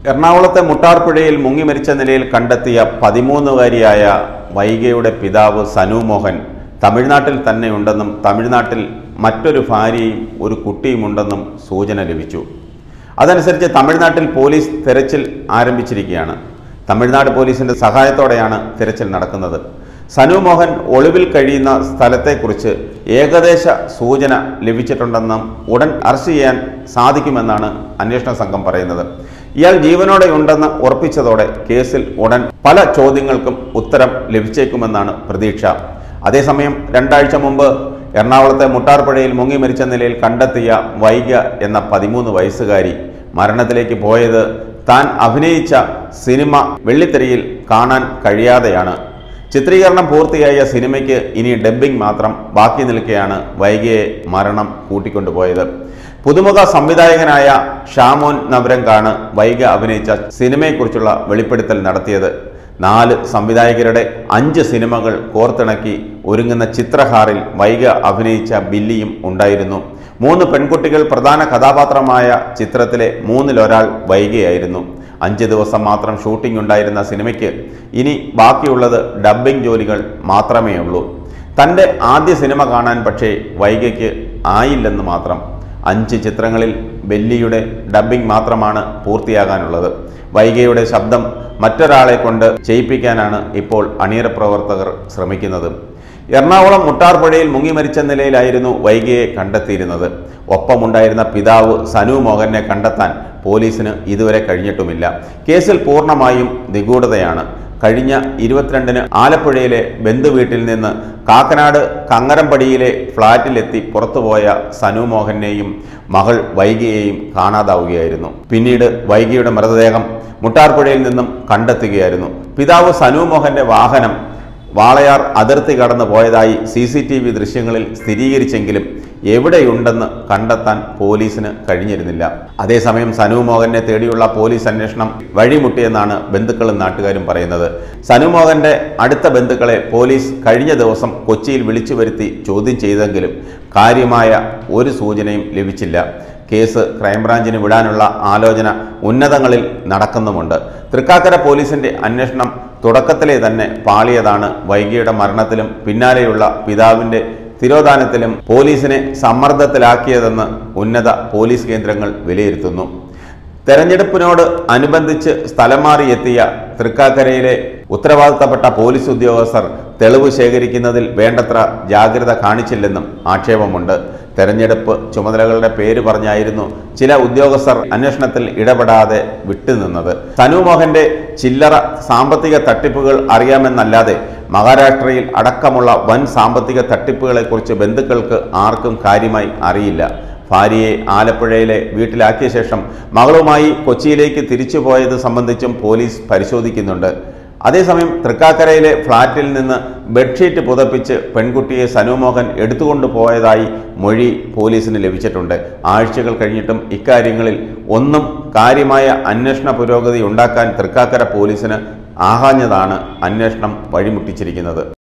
എറണാകുളത്തെ മുട്ടാർപ്പുഴയിൽ മുങ്ങി മരിച്ച നിലയിൽ കണ്ടെത്തിയ പതിമൂന്നുകാരിയായ വൈഗയുടെ പിതാവ് സനു മോഹൻ തമിഴ്നാട്ടിൽ തന്നെയുണ്ടെന്നും തമിഴ്നാട്ടിൽ മറ്റൊരു ഭാര്യയും ഒരു കുട്ടിയുമുണ്ടെന്നും സൂചന ലഭിച്ചു അതനുസരിച്ച് തമിഴ്നാട്ടിൽ പോലീസ് തെരച്ചിൽ ആരംഭിച്ചിരിക്കുകയാണ് തമിഴ്നാട് പോലീസിന്റെ സഹായത്തോടെയാണ് തിരച്ചിൽ നടക്കുന്നത് സനു മോഹൻ ഒളിവിൽ കഴിയുന്ന സ്ഥലത്തെക്കുറിച്ച് ഏകദേശ സൂചന ലഭിച്ചിട്ടുണ്ടെന്നും ഉടൻ അറസ്റ്റ് ചെയ്യാൻ സാധിക്കുമെന്നാണ് അന്വേഷണ സംഘം പറയുന്നത് ഇയാൾ ജീവനോടെ ഉണ്ടെന്ന് ഉറപ്പിച്ചതോടെ കേസിൽ ഉടൻ പല ചോദ്യങ്ങൾക്കും ഉത്തരം ലഭിച്ചേക്കുമെന്നാണ് പ്രതീക്ഷ അതേസമയം രണ്ടാഴ്ച മുമ്പ് എറണാകുളത്തെ മുട്ടാർപ്പുഴയിൽ മുങ്ങി മരിച്ച നിലയിൽ കണ്ടെത്തിയ വൈഗ എന്ന പതിമൂന്ന് വയസ്സുകാരി മരണത്തിലേക്ക് പോയത് താൻ അഭിനയിച്ച സിനിമ വെള്ളിത്തിരയിൽ കാണാൻ കഴിയാതെയാണ് ചിത്രീകരണം പൂർത്തിയായ സിനിമയ്ക്ക് ഇനി ഡബ്ബിംഗ് മാത്രം ബാക്കി നിൽക്കെയാണ് വൈകിയെ മരണം കൂട്ടിക്കൊണ്ടുപോയത് പുതുമുഖ സംവിധായകനായ ഷാമോൻ നവരങ്കാണ് വൈഗ അഭിനയിച്ച സിനിമയെക്കുറിച്ചുള്ള വെളിപ്പെടുത്തൽ നടത്തിയത് നാല് സംവിധായകരുടെ അഞ്ച് സിനിമകൾ കോർത്തിണക്കി ഒരുങ്ങുന്ന ചിത്രഹാറിൽ വൈഗ അഭിനയിച്ച ബില്ലിയും ഉണ്ടായിരുന്നു മൂന്ന് പെൺകുട്ടികൾ പ്രധാന കഥാപാത്രമായ ചിത്രത്തിലെ മൂന്നിലൊരാൾ വൈഗയായിരുന്നു അഞ്ച് ദിവസം മാത്രം ഷൂട്ടിംഗ് ഉണ്ടായിരുന്ന സിനിമയ്ക്ക് ഇനി ബാക്കിയുള്ളത് ഡബ്ബിംഗ് ജോലികൾ മാത്രമേ ഉള്ളൂ തൻ്റെ ആദ്യ സിനിമ കാണാൻ പക്ഷേ വൈഗയ്ക്ക് ആയില്ലെന്ന് മാത്രം അഞ്ച് ചിത്രങ്ങളിൽ ബെല്ലിയുടെ ഡബ്ബിംഗ് മാത്രമാണ് പൂർത്തിയാകാനുള്ളത് വൈഗയുടെ ശബ്ദം മറ്റൊരാളെ കൊണ്ട് ചെയ്യിപ്പിക്കാനാണ് ഇപ്പോൾ അണിയറ പ്രവർത്തകർ ശ്രമിക്കുന്നത് എറണാകുളം മുട്ടാർപ്പുഴയിൽ മുങ്ങി മരിച്ച നിലയിലായിരുന്നു വൈഗയെ കണ്ടെത്തിയിരുന്നത് ഒപ്പമുണ്ടായിരുന്ന പിതാവ് സനു മോഹനെ കണ്ടെത്താൻ പോലീസിന് ഇതുവരെ കഴിഞ്ഞിട്ടുമില്ല കേസിൽ പൂർണ്ണമായും നിഗൂഢതയാണ് കഴിഞ്ഞ ഇരുപത്തിരണ്ടിന് ആലപ്പുഴയിലെ ബന്ധുവീട്ടിൽ നിന്ന് കാക്കനാട് കങ്ങരമ്പടിയിലെ ഫ്ളാറ്റിലെത്തി പുറത്തുപോയ സനു മോഹനെയും മകൾ വൈകിയെയും കാണാതാവുകയായിരുന്നു പിന്നീട് വൈകിയുടെ മൃതദേഹം മുട്ടാർപ്പുഴയിൽ നിന്നും കണ്ടെത്തുകയായിരുന്നു പിതാവ് സനു മോഹന്റെ വാഹനം വാളയാർ അതിർത്തി കടന്നു പോയതായി സി സി ടി വി ദൃശ്യങ്ങളിൽ സ്ഥിരീകരിച്ചെങ്കിലും എവിടെയുണ്ടെന്ന് കണ്ടെത്താൻ പോലീസിന് കഴിഞ്ഞിരുന്നില്ല അതേസമയം സനു മോഹനെ തേടിയുള്ള പോലീസ് അന്വേഷണം വഴിമുട്ടിയെന്നാണ് ബന്ധുക്കളും നാട്ടുകാരും പറയുന്നത് സനു മോഹന്റെ അടുത്ത ബന്ധുക്കളെ പോലീസ് കഴിഞ്ഞ ദിവസം കൊച്ചിയിൽ വിളിച്ചു വരുത്തി ചോദ്യം ചെയ്തെങ്കിലും കാര്യമായ ഒരു സൂചനയും ലഭിച്ചില്ല കേസ് ക്രൈംബ്രാഞ്ചിന് വിടാനുള്ള ആലോചന ഉന്നതങ്ങളിൽ നടക്കുന്നുമുണ്ട് തൃക്കാക്കര പോലീസിന്റെ അന്വേഷണം തുടക്കത്തിലെ തന്നെ പാളിയതാണ് വൈകിയുടെ മരണത്തിലും പിന്നാലെയുള്ള പിതാവിന്റെ തിരോധാനത്തിലും പോലീസിനെ സമ്മർദ്ദത്തിലാക്കിയതെന്ന് ഉന്നത പോലീസ് കേന്ദ്രങ്ങൾ വിലയിരുത്തുന്നു തെരഞ്ഞെടുപ്പിനോട് അനുബന്ധിച്ച് സ്ഥലം മാറി എത്തിയ തൃക്കാക്കരയിലെ ഉത്തരവാദിത്തപ്പെട്ട പോലീസ് ഉദ്യോഗസ്ഥർ തെളിവ് ശേഖരിക്കുന്നതിൽ വേണ്ടത്ര ജാഗ്രത കാണിച്ചില്ലെന്നും ആക്ഷേപമുണ്ട് തെരഞ്ഞെടുപ്പ് ചുമതലകളുടെ പേര് പറഞ്ഞായിരുന്നു ചില ഉദ്യോഗസ്ഥർ അന്വേഷണത്തിൽ ഇടപെടാതെ വിട്ടുനിന്നത് സനുമോഹന്റെ ചില്ലറ സാമ്പത്തിക തട്ടിപ്പുകൾ അറിയാമെന്നല്ലാതെ മഹാരാഷ്ട്രയിൽ അടക്കമുള്ള വൻ സാമ്പത്തിക തട്ടിപ്പുകളെക്കുറിച്ച് ബന്ധുക്കൾക്ക് ആർക്കും കാര്യമായി അറിയില്ല ഭാര്യയെ ആലപ്പുഴയിലെ വീട്ടിലാക്കിയ ശേഷം മകളുമായി കൊച്ചിയിലേക്ക് തിരിച്ചുപോയത് സംബന്ധിച്ചും പോലീസ് പരിശോധിക്കുന്നുണ്ട് അതേസമയം തൃക്കാക്കരയിലെ ഫ്ളാറ്റിൽ നിന്ന് ബെഡ്ഷീറ്റ് പുതപ്പിച്ച് പെൺകുട്ടിയെ സനുമോഹൻ എടുത്തുകൊണ്ടു പോയതായി മൊഴി പോലീസിന് ലഭിച്ചിട്ടുണ്ട് ആഴ്ചകൾ കഴിഞ്ഞിട്ടും ഇക്കാര്യങ്ങളിൽ ഒന്നും കാര്യമായ അന്വേഷണ പുരോഗതി ഉണ്ടാക്കാൻ തൃക്കാക്കര പോലീസിന് ആഹാഞ്ഞതാണ് അന്വേഷണം വഴിമുട്ടിച്ചിരിക്കുന്നത്